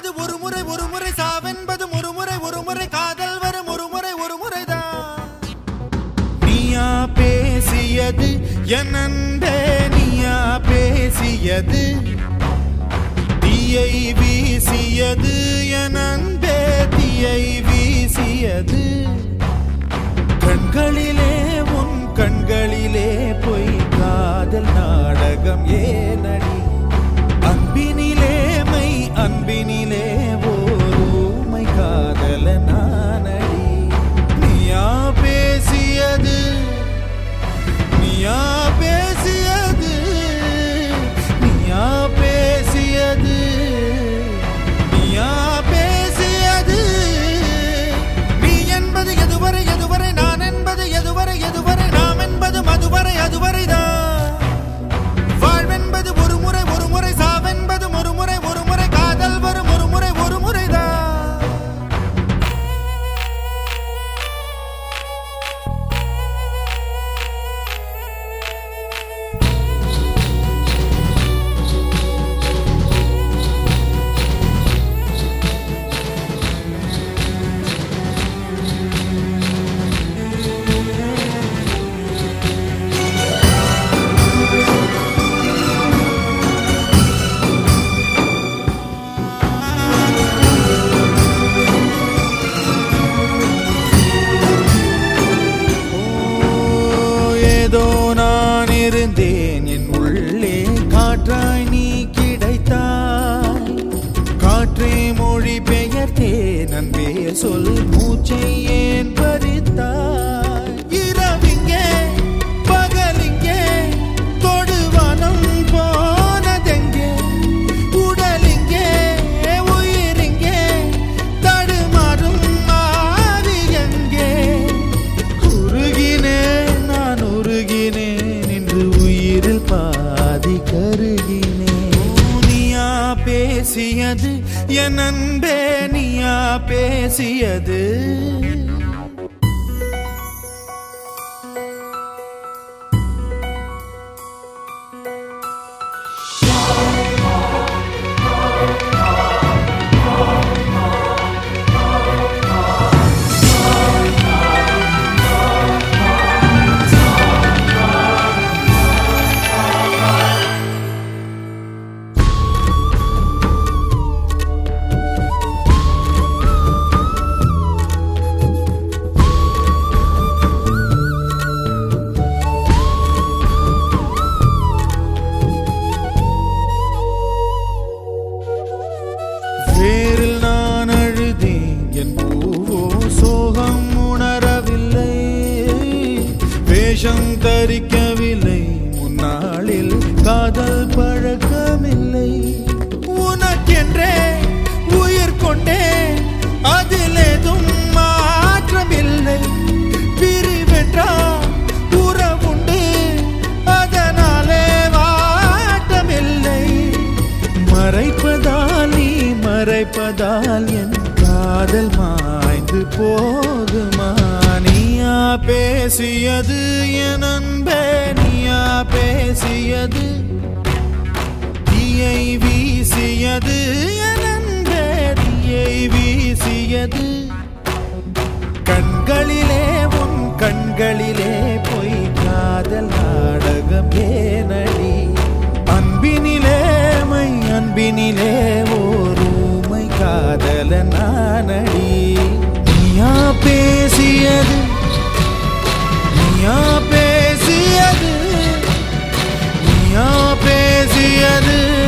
வாழ்வென்பது ஒரு முறை ஒரு முறை சாவென்பது ஒரு முறை ஒரு முறை காதல் வரும் ஒரு முறை ஒரு முறைதான் நீயா பேசியது என் அன்பே நீயா பேசியது தீயை வீசியது என் அன்பே தீயை வீசியது கண்களிலே உன் கண்களிலே பொய் காதல் நாடகம் ஏனடி அன்பினிலே மை அன்பினிலே ஓருமை காதல நானடி நீயா பேசியது நீயா பேசியது நீயா பேசியது நீயா பேசியது நீ என்பது எதுவரை எதுவரை நான் என்பது எதுவரை எதுவரை நாம் என்பது மதுவரை அதுவரைதான் வாழ்வென்பது ஒரு முறை ஒரு முறை சாவென்பது ஒரு முறை ஒரு முறை காதல் வரும் ஒரு முறை ஒரு முறைதான் ஓ, ஏதோ நான் இருந்தேன் என் உள்ளே காற்றாய் நீ கிடைத்தாய் காற்றே மொழி பெயர்த்தேன் அன்பே சொல் மூச்சை ஏன் பறித்தாய் இரவிங்கே பகலிங்கே தொடுவானம் போனதெங்கே உடலிங்கே உயிரிங்கே தடுமாறும் மாறி எங்கே உருகினேன் நான் உருகினேன் இன்று உயிரில் பாதி கருகினேன் நீயா பேசியது என் அன்பே நீயா பேசியது வேரில் நான் அழுதேன் என் பூவோ சோகம் உணரவில்லை வேஷம் தரிக்கவில்லை முன்னாளில் காதல் பழக்கமில்லை உனக்கென்றே உயிர் கொண்டே அதில் ஏதும் மாற்றமில்லை பிரிவென்றால் உறவுண்டு அதனாலே வாட்டமில்லை மறைப்பதால் நீ மறைப்பதால் என் காதல் மாய்ந்து போகுமா நீயா பேசியது என் அன்பே நீயா பேசியது தீயை வீசியது என் அன்பே தீயை வீசியது கண்களிலே உன் கண்களிலே பொய் காதல் நாடகம் ஏனடி அன்பினிலே மை அன்பினிலே ஓருமை காதல நானடி நீயா பேசியது நீயா பேசியது நீயா பேசியது